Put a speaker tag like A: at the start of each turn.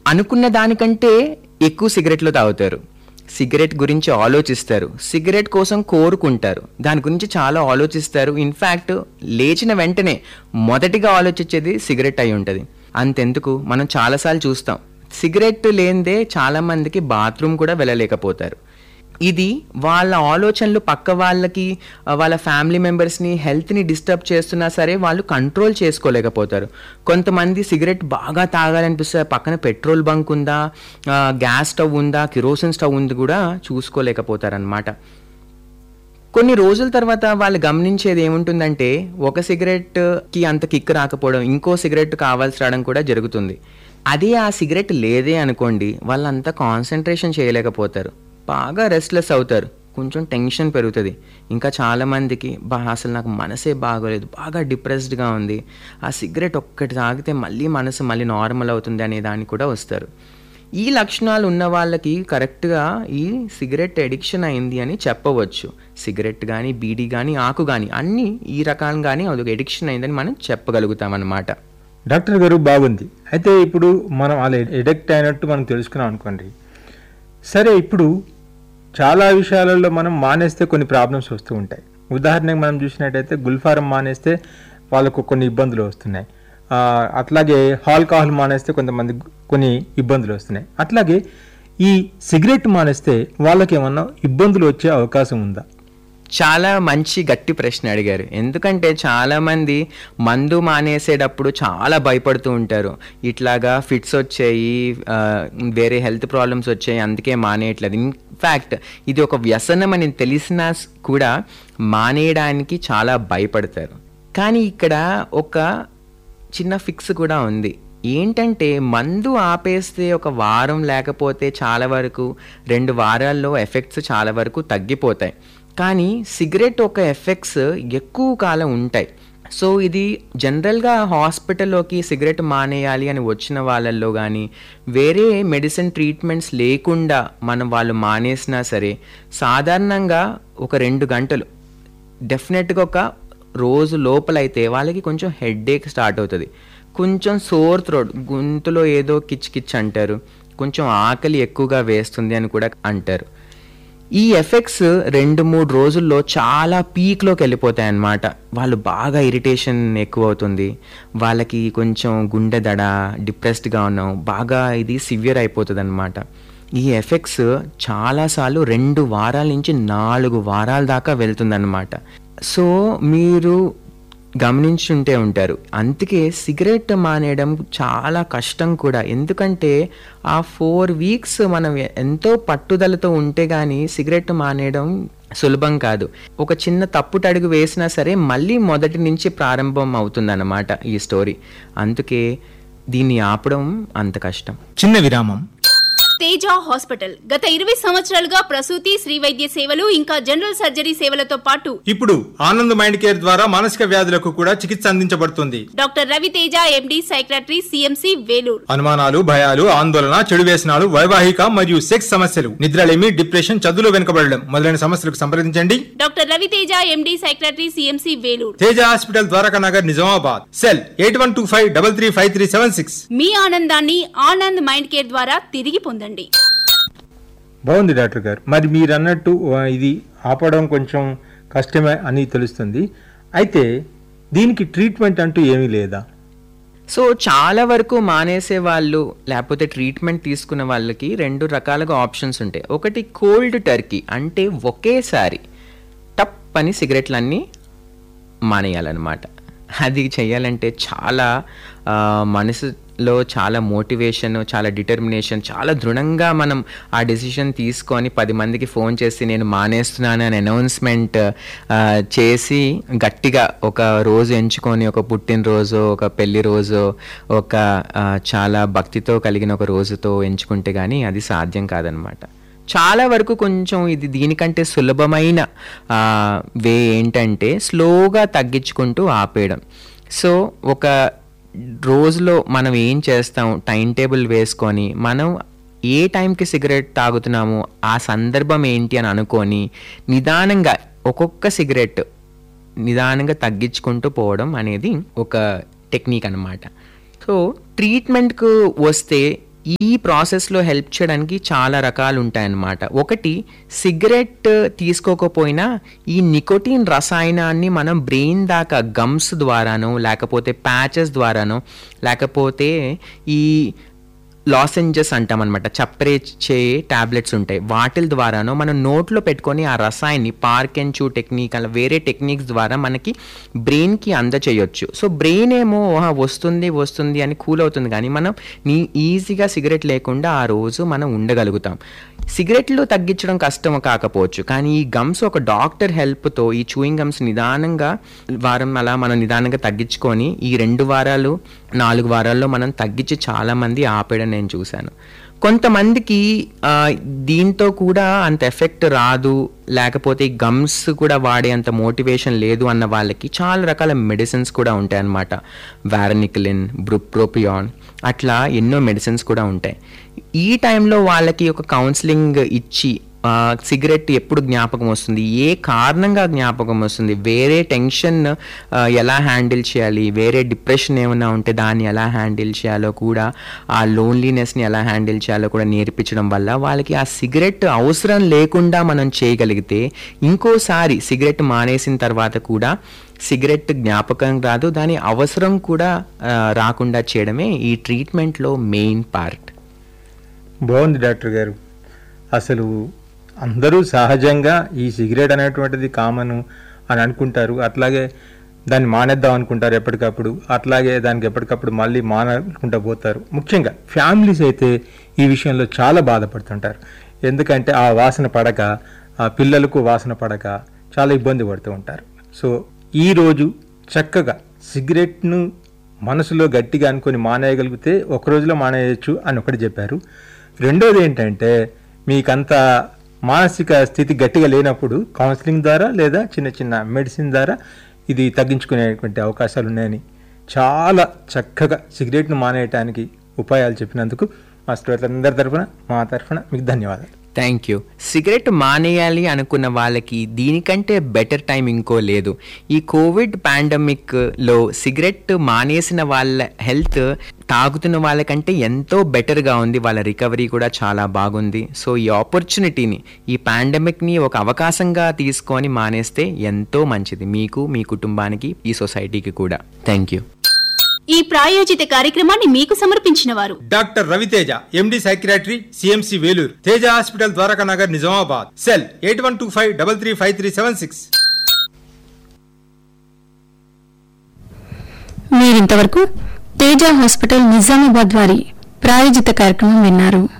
A: అనుకున్న దానికంటే ఎక్కువ సిగరెట్లు తాగుతారు సిగరెట్ గురించి ఆలోచిస్తారు సిగరెట్ కోసం కోరుకుంటారు దాని గురించి చాలా ఆలోచిస్తారు ఇన్ఫ్యాక్ట్ లేచిన వెంటనే మొదటిగా ఆలోచించేది సిగరెట్ అయి ఉంటుంది అంతెందుకు మనం చాలాసార్లు చూస్తాం సిగరెట్ లేనిదే చాలామందికి బాత్రూమ్ కూడా వెళ్ళలేకపోతారు ఇది వాళ్ళ ఆలోచనలు పక్క వాళ్ళకి ఆ, వాళ్ళ ఫ్యామిలీ మెంబర్స్ని హెల్త్ని డిస్టర్బ్ చేస్తున్నా సరే వాళ్ళు కంట్రోల్ చేసుకోలేకపోతారు కొంతమంది సిగరెట్ బాగా తాగాలనిపిస్తే పక్కన పెట్రోల్ బంక్ ఉందా ఆ, గ్యాస్ స్టవ్ ఉందా కిరోసిన్ స్టవ్ ఉంది కూడా చూసుకోలేకపోతారనమాట కొన్ని రోజుల తర్వాత వాళ్ళు గమనించేది ఏముంటుందంటే ఒక సిగరెట్కి అంత కిక్ రాకపోవడం ఇంకో సిగరెట్ కావాల్సి రావడం కూడా జరుగుతుంది అదే ఆ సిగరెట్ లేదే అనుకోండి వాళ్ళంతా కాన్సన్ట్రేషన్ చేయలేకపోతారు బాగా రెస్ట్లెస్ అవుతారు కొంచెం టెన్షన్ పెరుగుతుంది ఇంకా చాలామందికి బా అసలు నాకు మనసే బాగోలేదు బాగా డిప్రెస్డ్గా ఉంది ఆ సిగరెట్ ఒక్కటి తాగితే మళ్ళీ మనసు మళ్ళీ నార్మల్ అవుతుంది అనే దానికి కూడా వస్తారు ఈ లక్షణాలు ఉన్న వాళ్ళకి కరెక్ట్గా ఈ సిగరెట్ ఎడిక్షన్ అయింది అని చెప్పవచ్చు సిగరెట్ కానీ బీడీ కానీ ఆకు కానీ అన్నీ ఈ రకాలుగానే అదొక ఎడిక్షన్ అయిందని మనం చెప్పగలుగుతాం అన్నమాట
B: డాక్టర్ గారు బాగుంది అయితే ఇప్పుడు మనం అలా ఎడిక్ట్ అయినట్టు మనం తెలుసుకున్నాం అనుకోండి సరే ఇప్పుడు చాలా విషయాలలో మనం మానేస్తే కొన్ని ప్రాబ్లమ్స్ వస్తూ ఉంటాయి ఉదాహరణకు మనం చూసినట్టయితే గుల్ఫారం మానేస్తే వాళ్ళకు కొన్ని ఇబ్బందులు వస్తున్నాయి ఆ, అట్లాగే ఆల్కహాల్ మానేస్తే కొంతమంది కొన్ని ఇబ్బందులు వస్తున్నాయి అట్లాగే ఈ సిగరెట్ మానేస్తే వాళ్ళకి ఏమన్నా ఇబ్బందులు వచ్చే అవకాశం ఉందా
A: చాలా మంచి గట్టి ప్రశ్న అడిగారు ఎందుకంటే చాలామంది మందు మానేసేటప్పుడు చాలా భయపడుతూ ఉంటారు ఇట్లాగా ఫిట్స్ వచ్చాయి ఆ, వేరే హెల్త్ ప్రాబ్లమ్స్ వచ్చాయి అందుకే మానేయట్లేదు ఇన్ఫ్యాక్ట్ ఇది ఒక వ్యసనం అని తెలిసినా స్- కూడా మానేయడానికి చాలా భయపడతారు కానీ ఇక్కడ ఒక చిన్న ఫిక్స్ కూడా ఉంది ఏంటంటే మందు ఆపేస్తే ఒక వారం లేకపోతే చాలా వరకు రెండు వారాల్లో ఎఫెక్ట్స్ చాలా వరకు తగ్గిపోతాయి కానీ సిగరెట్ ఒక ఎఫెక్ట్స్ ఎక్కువ కాలం ఉంటాయి సో ఇది జనరల్గా హాస్పిటల్లోకి సిగరెట్ మానేయాలి అని వచ్చిన వాళ్ళల్లో కానీ వేరే మెడిసిన్ ట్రీట్మెంట్స్ లేకుండా మనం వాళ్ళు మానేసినా సరే సాధారణంగా ఒక రెండు గంటలు డెఫినెట్గా ఒక రోజు లోపలైతే వాళ్ళకి కొంచెం హెడ్ స్టార్ట్ అవుతుంది కొంచెం సోర్ థ్రోట్ గొంతులో ఏదో కిచ్ కిచ్ అంటారు కొంచెం ఆకలి ఎక్కువగా వేస్తుంది అని కూడా అంటారు ఈ ఎఫెక్ట్స్ రెండు మూడు రోజుల్లో చాలా పీక్లోకి వెళ్ళిపోతాయి అన్నమాట వాళ్ళు బాగా ఇరిటేషన్ ఎక్కువ అవుతుంది వాళ్ళకి కొంచెం గుండె దడ డిప్రెస్డ్గా ఉన్నాం బాగా ఇది సివియర్ అయిపోతుంది అనమాట ఈ ఎఫెక్ట్స్ చాలాసార్లు రెండు వారాల నుంచి నాలుగు వారాల దాకా వెళ్తుందన్నమాట సో మీరు గమనించుంటే ఉంటారు అందుకే సిగరెట్ మానేయడం చాలా కష్టం కూడా ఎందుకంటే ఆ ఫోర్ వీక్స్ మనం ఎ- ఎంతో పట్టుదలతో ఉంటే కానీ సిగరెట్ మానేయడం సులభం కాదు ఒక చిన్న తప్పుటడుగు వేసినా సరే మళ్ళీ మొదటి నుంచి ప్రారంభం అవుతుందన్నమాట ఈ స్టోరీ అందుకే దీన్ని ఆపడం అంత కష్టం
B: చిన్న విరామం
C: తేజ హాస్పిటల్ గత ఇరవై సంవత్సరాలుగా ప్రసూతి శ్రీ వైద్య సేవలు ఇంకా జనరల్ సర్జరీ సేవలతో పాటు
B: ఇప్పుడు ఆనంద్ మైండ్ కేర్ ద్వారా మానసిక వ్యాధులకు కూడా చికిత్స అందించబడుతుంది
C: doctor Raviteja MD psychiatry CMC Vellore
B: అనుమానాలు భయాలు ఆందోళన చెడు వ్యసనాలు వైవాహిక మరియు సెక్స్ సమస్యలు నిద్రలేమి డిప్రెషన్ చదువులో వెనుకబడడం మొదలైన సమస్యలకు సంప్రదించండి
C: doctor Raviteja MD psychiatry CMC Vellore
B: Teja hospital Dwaraka Nagar Nizamabad cell eight one two five double three five three seven six
C: మీ ఆనందాన్ని ఆనంద్ మైండ్ కేర్ ద్వారా తిరిగి పొందండి
B: బాగుంది డాక్టర్ గారు మరి మీరు అన్నట్టు ఆ, ఇది ఆపడం కొంచెం కష్టమే అని తెలుస్తుంది అయితే దీనికి ట్రీట్మెంట్ అంటూ ఏమీ లేదా
A: సో చాలా వరకు మానేసే వాళ్ళు లేకపోతే ట్రీట్మెంట్ తీసుకున్న వాళ్ళకి రెండు రకాలుగా ఆప్షన్స్ ఉంటాయి ఒకటి కోల్డ్ టర్కీ అంటే ఒకేసారి టప్ అని సిగరెట్లన్నీ మానేయాలన్నమాట అది చేయాలంటే చాలా ఆ, మనసులో చాలా మోటివేషన్ చాలా డిటర్మినేషన్ చాలా దృఢంగా మనం ఆ డెసిషన్ తీసుకొని పది మందికి ఫోన్ చేసి నేను మానేస్తున్నాను అని అనౌన్స్మెంట్ చేసి గట్టిగా ఒక రోజు ఎంచుకొని ఒక పుట్టినరోజు ఒక పెళ్లి రోజు ఒక ఆ, చాలా భక్తితో కలిగిన ఒక రోజుతో ఎంచుకుంటే కానీ అది సాధ్యం కాదనమాట చాలా వరకు కొంచెం ఇది దీనికంటే సులభమైన ఆ, వే ఏంటంటే స్లోగా తగ్గించుకుంటూ ఆపేయడం సో ఒక రోజులో మనం ఏం చేస్తాం టైం టేబుల్ వేసుకొని మనం ఏ టైంకి సిగరెట్ తాగుతున్నామో ఆ సందర్భం ఏంటి అని అనుకొని నిదానంగా ఒక్కొక్క సిగరెట్ నిదానంగా తగ్గించుకుంటూ పోవడం అనేది ఒక టెక్నిక్ అన్నమాట సో ట్రీట్మెంట్కు వస్తే ఈ ప్రాసెస్లో హెల్ప్ చేయడానికి చాలా రకాలు ఉంటాయన్నమాట ఒకటి సిగరెట్ తీసుకోకపోయినా ఈ నికోటిన్ రసాయనాన్ని మనం బ్రెయిన్ దాకా గమ్స్ ద్వారానో లేకపోతే ప్యాచెస్ ద్వారానో లేకపోతే ఈ లాసెంజెస్ అంటాం అనమాట చప్పరేచే టాబ్లెట్స్ ఉంటాయి వాటిల ద్వారానో మనం నోట్లో పెట్టుకొని ఆ రసాయన్ని పార్క్ అండ్ చూ టెక్నిక్ అలా వేరే టెక్నిక్స్ ద్వారా మనకి బ్రెయిన్కి అందచేయొచ్చు సో బ్రెయిన్ ఏమో "ఆహా, వస్తుంది వస్తుంది అని కూల్ అవుతుంది కానీ మనం నీ ఈజీగా సిగరెట్ లేకుండా ఆ రోజు మనం ఉండగలుగుతాం సిగరెట్లు తగ్గించడం కష్టం కాకపోవచ్చు కానీ ఈ గమ్స్ ఒక డాక్టర్ హెల్ప్తో ఈ చూయింగ్ గమ్స్ నిదానంగా వారం అలా మనం నిదానంగా తగ్గించుకొని ఈ రెండు వారాలు నాలుగు వారాల్లో మనం తగ్గించి చాలామంది ఆపేయడం నేను చూశాను కొంతమందికి ఆ, దీంతో కూడా అంత ఎఫెక్ట్ రాదు లేకపోతే ఈ గమ్స్ కూడా వాడే అంత మోటివేషన్ లేదు అన్న వాళ్ళకి చాలా రకాల మెడిసిన్స్ కూడా ఉంటాయి అన్నమాట వారనిక్లిన్ బ్రుప్రోపియాన్ అట్లా ఎన్నో మెడిసిన్స్ కూడా ఉంటాయి ఈ టైంలో వాళ్ళకి ఒక కౌన్సిలింగ్ ఇచ్చి ఆ, సిగరెట్ ఎప్పుడు జ్ఞాపకం వస్తుంది ఏ కారణంగా జ్ఞాపకం వస్తుంది వేరే టెన్షన్ ఆ, ఎలా హ్యాండిల్ చేయాలి వేరే డిప్రెషన్ ఏమైనా ఉంటే దాన్ని ఎలా హ్యాండిల్ చేయాలో కూడా ఆ లోన్లీనెస్ని ఎలా హ్యాండిల్ చేయాలో కూడా నేర్పించడం వల్ల వాళ్ళకి ఆ సిగరెట్ అవసరం లేకుండా మనం చేయగలిగితే ఇంకోసారి సిగరెట్ మానేసిన తర్వాత కూడా సిగరెట్ జ్ఞాపకం రాదు దాని అవసరం కూడా ఆ, రాకుండా చేయడమే ఈ ట్రీట్మెంట్లో మెయిన్ పార్ట్
B: బాగుంది డాక్టర్ గారు అసలు అందరూ సహజంగా ఈ సిగరెట్ అనేటువంటిది కామన్ అని అనుకుంటారు అట్లాగే దాన్ని మానేద్దాం అనుకుంటారు ఎప్పటికప్పుడు అట్లాగే దానికి ఎప్పటికప్పుడు మళ్ళీ మానుకుంటూ పోతారు ముఖ్యంగా ఫ్యామిలీస్ అయితే ఈ విషయంలో చాలా బాధపడుతుంటారు ఎందుకంటే ఆ వాసన పడక ఆ పిల్లలకు వాసన పడక చాలా ఇబ్బంది పడుతూ ఉంటారు సో ఈ రోజు చక్కగా సిగరెట్ను మనసులో గట్టిగా అనుకొని మానేయగలిగితే ఒక రోజులో మానేయచ్చు అని ఒకటి చెప్పారు రెండోది ఏంటంటే మీకంత మానసిక స్థితి గట్టిగా లేనప్పుడు కౌన్సిలింగ్ ద్వారా లేదా చిన్న చిన్న మెడిసిన్ ద్వారా ఇది తగ్గించుకునేటువంటి అవకాశాలు ఉన్నాయని చాలా చక్కగా సిగరెట్ను మానేయటానికి ఉపాయాలు చెప్పినందుకు మా శ్రోతలందరి తరఫున మా తరఫున మీకు ధన్యవాదాలు
A: థ్యాంక్ యూ సిగరెట్ మానేయాలి అనుకున్న వాళ్ళకి దీనికంటే బెటర్ టైం ఇంకో లేదు ఈ కోవిడ్ పాండమిక్లో సిగరెట్ మానేసిన వాళ్ళ హెల్త్ తాగుతున్న వాళ్ళకంటే ఎంతో బెటర్గా ఉంది వాళ్ళ రికవరీ కూడా చాలా బాగుంది సో ఈ ఆపర్చునిటీని ఈ పాండమిక్ని ఒక అవకాశంగా తీసుకొని మానేస్తే ఎంతో మంచిది మీకు మీ కుటుంబానికి ఈ సొసైటీకి కూడా థ్యాంక్ యూ
C: ఈ ప్రాయోజిత కార్యక్రమాన్ని మీకు సమర్పించిన వారు
D: doctor Raviteja MD psychiatry CMC Vellore Teja hospital Dwaraka Nagar Nizamabad cell eight one two five double three five three seven six
E: మీరింతవరకు తేజ హాస్పిటల్ నిజామాబాద్ వారి ప్రాయోజిత కార్యక్రమం విన్నారు